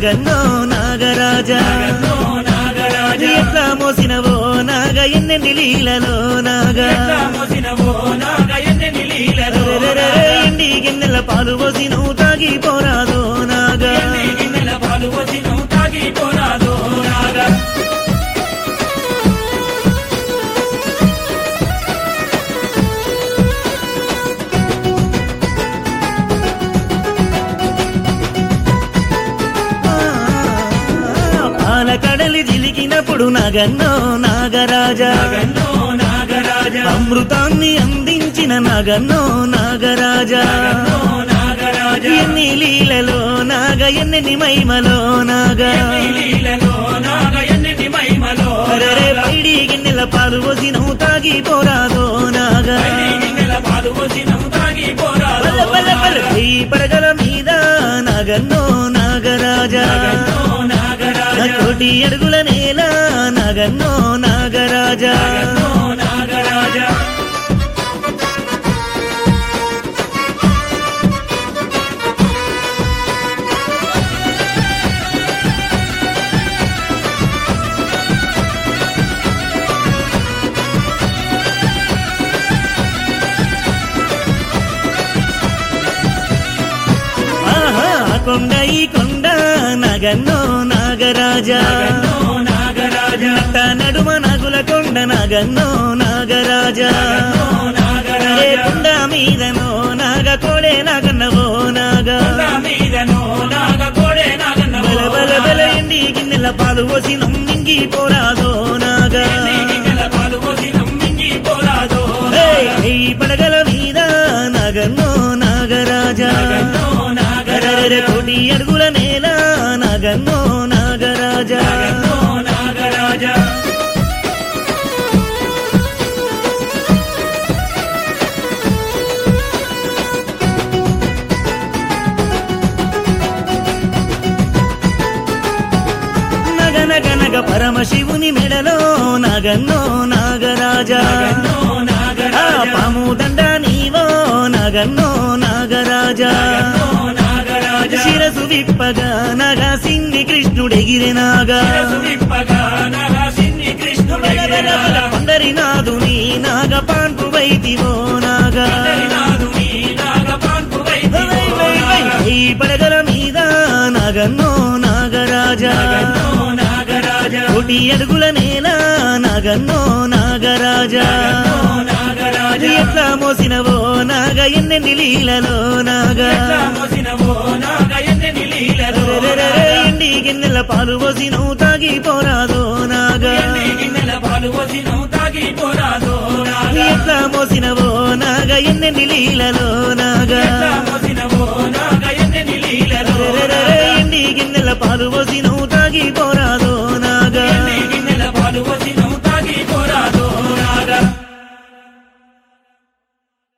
నాగన్నో నాగరాజా నాగన్నో నాగరాజ ఎట్లా మోసినవో నాగ ఎన్నెన్ని లీలలో నాగా ఎట్లా మోసినవో నాగ ఎన్నెన్ని లీలలో రెరెరెరె, ఎండి గిన్నెల పాలు పోసి నువ్వు తాగి పోరాదో నాగా ఎన్ని గిన్నెల పాలు పోసి నువ్వు తాగి పోరాదో నాగ పాల కడలి జిలికినప్పుడు నాగన్నో నాగరాజా నాగన్నో నాగరాజ అమృతాన్ని అందించిన నాగన్నో నాగరాజా నాగన్నో నాగరాజ ఎన్ని లీలలో నాగ ఎన్నెన్ని మహిమలో నాగా ఎన్ని లీలలో నాగ ఎన్నెన్ని మహిమలో అరెరే పైడి గిన్నెల పాలు పోసి నువ్వు తాగి పోరాదో నాగా ఎన్ని గిన్నెల పాలు పోసి నువ్వు తాగి పోరాదో పల్ల పల్ల పల్ల ఈ పడగల మీద నాగన్నో నాగరాజా నాగన్నో నా నాగరాజ కోటి అడుగుల నేల నాగన్నో నాగరాజా నాగన్నో నాగరాజ ఆహా ఆ కొండ ఈ కొండ నాగన్నో నాగరాజా నాగన్నో నాగరాజ నట్ట నడుమ నాగుల కొండ నాగన్నో నాగరాజా నాగన్నో ఏ నాగరాజ కొండ మీదనో నాగ కోడే నాగన్నవో నాగా కొండ మీదనో నాగ కోడే నాగన్నవో బల బల బల ఎండి గిన్నెల పాలు పోసి నమ్మింగి పోరాదో నాగా ఎన్ని గిన్నెల పాలు పోసి నమ్మింగి పోరాదో ఏయ్, ఈ పడగల మీద నాగన్నో నాగరాజా నాగన్నో నాగరాజ అరెరెరె కోటి అడుగుల నేల నాగన్నో నాగరాజా నాగన్నో నాగరాజ నగ నగ నగ పరమశివుని మెడలో నాగన్నో నాగరాజా నాగన్నో ఆ నాగరాజ పాము దండ నీవో నాగన్నో నాగరాజా నాగన్నో నాగరాజ శిరసు విప్పగా నగా సింగి కృష్ణుడెగిరినాగా శిరసు విప్పగా నరసింహి కృష్ణుడెగిరినాగా. పండరినాథుని నాగ పాన్పు వైతివో నాగా హరినాథుని నాగపాన్పు వై, వైదివో వై, వై, నాగ. ఈ పడగల మీద నాగన్నో నాగరాజా నాగన్నో నాగరాజ కోటి అడుగుల నేల నాగన్నో నాగరాజా నాగన్నో నాగరాజ ఎట్లా మోసినవో నాగ ఎన్నెన్ని లీలలో నాగా ఎట్లా మోసినవో నాగ ఎన్నెన్ని లీలలో రెరెరెరె, ఎండి గిన్నెల పాలు పోసి నువ్వు తాగి పోరాదో నాగా ఎన్ని గిన్నెల పాలు పోసి నువ్వు తాగి పోరాదో నాగ ఎట్లా మోసినవో నాగ ఎన్నెన్ని లీలలో నాగా